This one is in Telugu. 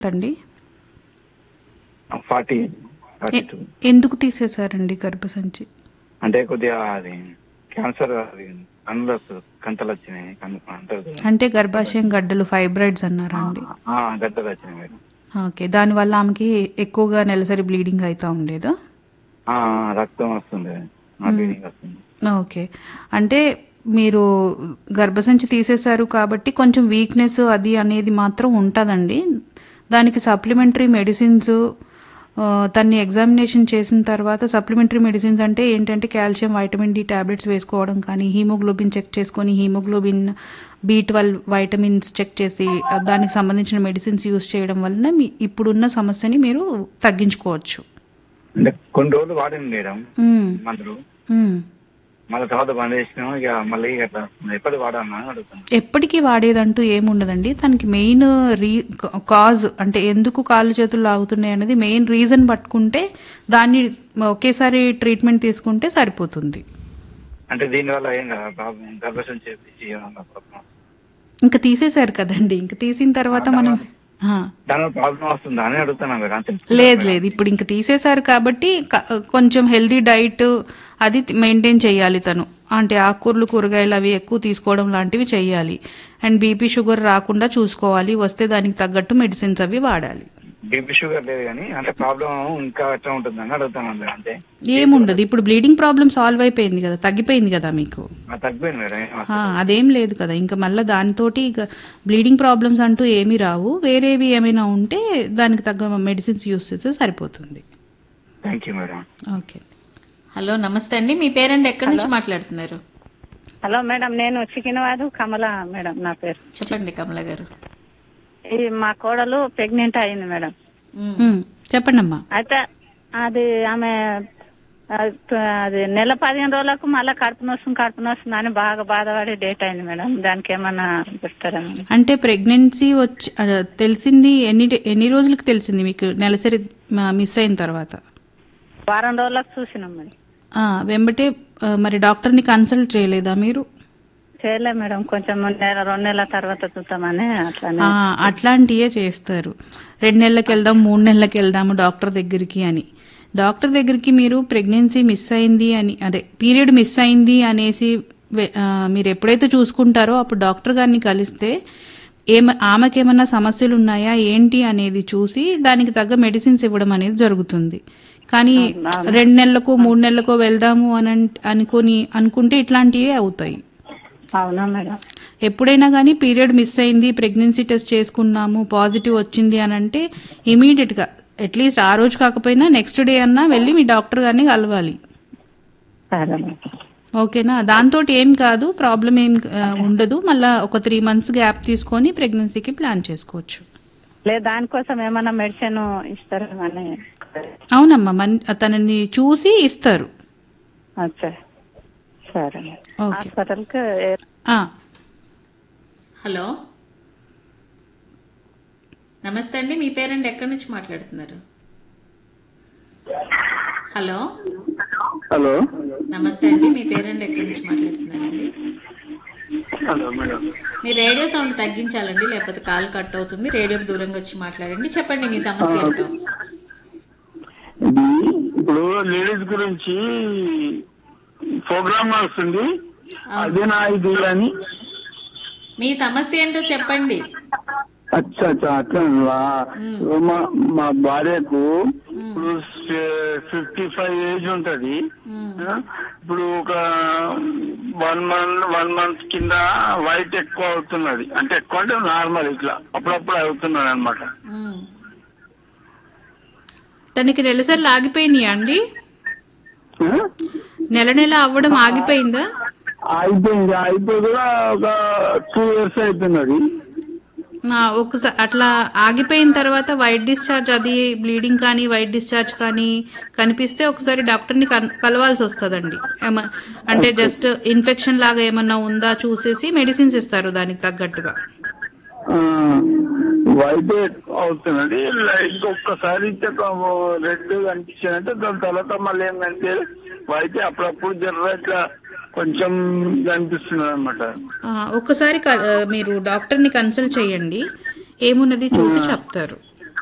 అండి ఫార్టీ ఫార్టీ ఎ- టూ ఎందుకు తీసేశారండి గర్భసంచి అంటే కొద్దిగా అది క్యాన్సర్ అది కన్నులు కంటలు వచ్చినాయి కన్ను అంటారు కదా. అంటే గర్భాశయం గడ్డలు ఫైబ్రాయిడ్స్ అన్నారా అండి ఆ, గడ్డలు వచ్చినాయి మేడం ఓకే దానివల్ల ఆమెకి ఎక్కువగా నెలసరి బ్లీడింగ్ అవుతా ఉండేదా ఆ, రక్తం వస్తుంది ఆ, బ్లీడింగ్ వస్తుంది ఓకే అంటే మీరు గర్భసంచి తీసేశారు కాబట్టి కొంచెం వీక్నెస్ అది అనేది మాత్రం ఉంటుందండి దానికి సప్లిమెంటరీ మెడిసిన్స్ తన్ని ఎగ్జామినేషన్ చేసిన తర్వాత సప్లిమెంటరీ మెడిసిన్స్ అంటే ఏంటంటే కాల్షియం వైటమిన్ డి టాబ్లెట్స్ వేసుకోవడం కానీ హీమోగ్లోబిన్ చెక్ చేసుకొని haemoglobin B twelve vitamins check చేసి ఆ, దానికి సంబంధించిన మెడిసిన్స్ యూస్ చేయడం వలన మీ ఇప్పుడున్న సమస్యని మీరు తగ్గించుకోవచ్చు అంటే కొన్ని రోజులు వాడింది మేడం మ్మ్. మందులు మ్మ్. మళ్ళీ తర్వాత బంద్ చేసినాం ఇక మళ్ళీ అట్లా ఎప్పుడు వాడామా అని అడుగుతాను ఎప్పటికీ వాడేదంటూ ఏముండదండి తనకి మెయిన్ రీ కాజ్ అంటే ఎందుకు కాళ్ళు చేతులు లాగుతున్నాయి అనేది మెయిన్ రీజన్ పట్టుకుంటే దాన్ని ఒకేసారి ట్రీట్మెంట్ తీసుకుంటే సరిపోతుంది అంటే దీనివల్ల ఏం కదా ప్రాబ్లం గర్భసం చేపించి ఏమన్నా ప్రాబ్లం ఇంకా తీసేశారు కదండి ఇంకా తీసిన తర్వాత మనం ఆ, దానివల్ల ప్రాబ్లం వస్తుందా అని అడుగుతున్నా మేడం అంతే లేదు లేదు ఇప్పుడు ఇంకా తీసేశారు కాబట్టి క- కొంచెం హెల్దీ డైట్ అది మెయింటైన్ చేయాలి తను అంటే ఆకుకూరలు కూరగాయలు అవి ఎక్కువ తీసుకోవడం లాంటివి చేయాలి అండ్ బీపీ షుగర్ రాకుండా చూసుకోవాలి వస్తే దానికి తగ్గట్టు మెడిసిన్స్ అవి వాడాలి బీపీ షుగర్ లేదు కానీ అంటే ప్రాబ్లం ఇంకా ఎట్లా ఉంటుందని అడుగుతాను మేడం అంతే ఏముండదు ఇప్పుడు బ్లీడింగ్ ప్రాబ్లం సాల్వ్ అయిపోయింది కదా తగ్గిపోయింది కదా మీకు ఆ, తగ్గిపోయింది మేడం ఏం ఆ, అదేం లేదు కదా ఇంకా మళ్ళీ దానితోటి ఇక బ్లీడింగ్ ప్రాబ్లమ్స్ అంటూ ఏమీ రావు వేరేవి ఏమైనా ఉంటే దానికి తగ్గ మెడిసిన్స్ యూస్ చేస్తే సరిపోతుంది thank you madam okay hello namaste అండి మీ పేరెంట్ ఎక్కడి నుంచి మాట్లాడుతున్నారు హలో మేడం నేను చికినవాదు కమల మేడం నా పేరు చెప్పండి కమల గారు ఈ మా కోడలు ప్రెగ్నెంట్ అయింది మేడం మ్మ్. ఉమ్, చెప్పండి అమ్మా అయితే అది ఆమె ఆ, అది నెల పదిహేను రోజులకు మళ్ళీ కడుపు నొస్తుంది కడుపు నొస్తుంది అని బాగా బాధపడి డేట్ అయింది మేడం దానికి ఏమన్నా చెప్తారా మేడం? అంటే ప్రెగ్నెన్సీ వచ్చి ఆ, తెలిసింది ఎన్ని డే- ఎన్ని రోజులకు తెలిసింది మీకు నెలసరి మిస్ అయిన తర్వాత వారం రోజులకు చూసినాం మేడం ఆ, వెంబటే ఆ, మరి డాక్టర్ని కన్సల్ట్ చేయలేదా మీరు చేయలే మేడం కొంచెం నెల రెండు నెలల తర్వాత చూద్దామని అట్లానే ఆ, అట్లాంటివే చేస్తారు రెండు నెలలకు వెళ్దాం మూడు నెలలకు వెళ్దాము డాక్టర్ దగ్గరికి అని డాక్టర్ దగ్గరికి మీరు ప్రెగ్నెన్సీ మిస్ అయింది అని అదే పీరియడ్ మిస్ అయింది అనేసి వె- ఆ, మీరు ఎప్పుడైతే చూసుకుంటారో అప్పుడు డాక్టర్ గారిని కలిస్తే ఏమ ఆమెకేమన్నా సమస్యలు ఉన్నాయా ఏంటి అనేది చూసి దానికి తగ్గ మెడిసిన్స్ ఇవ్వడం అనేది జరుగుతుంది కానీ రెండు నెలలకో మూడు నెలలకో వెళ్దాము అని అన్- అనుకొని అనుకుంటే ఇట్లాంటివే అవుతాయి అవునా మేడం ఎప్పుడైనా కానీ పీరియడ్ మిస్ అయింది ప్రెగ్నెన్సీ టెస్ట్ చేసుకున్నాము పాజిటివ్ వచ్చింది అని అంటే ఇమీడియట్ గా అట్లీస్ట్ ఆ రోజు కాకపోయినా నెక్స్ట్ డే అన్నా వెళ్ళి మీ డాక్టర్ గారిని కలవాలి సరే మేడం ఓకేనా దాంతో ఏం కాదు ప్రాబ్లం ఏం ఆ, ఉండదు మళ్ళా ఒక త్రీ మంత్స్ గ్యాప్ తీసుకొని ప్రెగ్నెన్సీకి ప్లాన్ చేసుకోవచ్చు లేదు దానికోసం ఏమన్నా మెడిసిన్ ఇస్తారా అని అవునమ్మా మన్ తనని చూసి ఇస్తారు అచ్చా సరే మేడం ఓకే హాస్పిటల్కి ఆ, హలో నమస్తే అండి మీ పేరెంట్ ఎక్కడి నుంచి మాట్లాడుతున్నారు హలో హలో నమస్తే అండి మీ పేరెంట్ ఎక్కడి నుంచి మాట్లాడుతున్నారండి హలో మేడం మీ రేడియో సౌండ్ తగ్గించాలండి లేకపోతే కాల్ కట్ అవుతుంది రేడియోకి దూరంగా వచ్చి మాట్లాడండి చెప్పండి మీ సమస్య ఏంటో ఇది ఇప్పుడు లేడీస్ గురించి ప్రోగ్రామ్ వస్తుంది అదే నా ఇది అని మీ సమస్య ఏంటో చెప్పండి అచ్చా అచ్చా అట్లా మా మా భార్యకు ఇప్పుడు ఫిఫ్టీ ఫైవ్ ఏజ్ ఉంటది మ్మ్. ఆ, ఇప్పుడు ఒక వన్ మంత్ వన్ మంత్ కింద వైట్ ఎక్కువ అవుతున్నది అంటే ఎక్కువ అంటే నార్మల్ ఇట్లా అప్పుడప్పుడు అవుతున్నది అనమాట మ్మ్. తనకి నెలసరి ఆగిపోయినాయా అండి నెల నెల అవ్వడం ఆగిపోయిందా అయిపోయింది అయిపోయి కూడా ఒక టూ ఇయర్స్ అవుతున్నది ఆ, ఒకసారి అట్లా ఆగిపోయిన తర్వాత వైట్ డిశ్చార్జ్ అది బ్లీడింగ్ కానీ వైట్ డిశ్చార్జ్ కానీ కనిపిస్తే ఒకసారి డాక్టర్ని కన్- కలవాల్సి వస్తుందండి ఏమ- అంటే జస్ట్ ఇన్ఫెక్షన్ లాగా ఏమన్నా ఉందా చూసేసి మెడిసిన్స్ ఇస్తారు దానికి తగ్గట్టుగా వైట్ అవుతున్నది ఇంకొకసారి రెడ్ కనిపించిందంటే దాని తర్వాత మళ్ళీ ఏంటంటే వైట్ అప్పుడప్పుడు జర్ర ఇట్లా కొంచెం కనిపిస్తున్నది అనమాట ఆ, ఒక్కసారి క- ఆ, మీరు డాక్టర్ని కన్సల్ట్ చేయండి ఏమున్నది చూసి చెప్తారు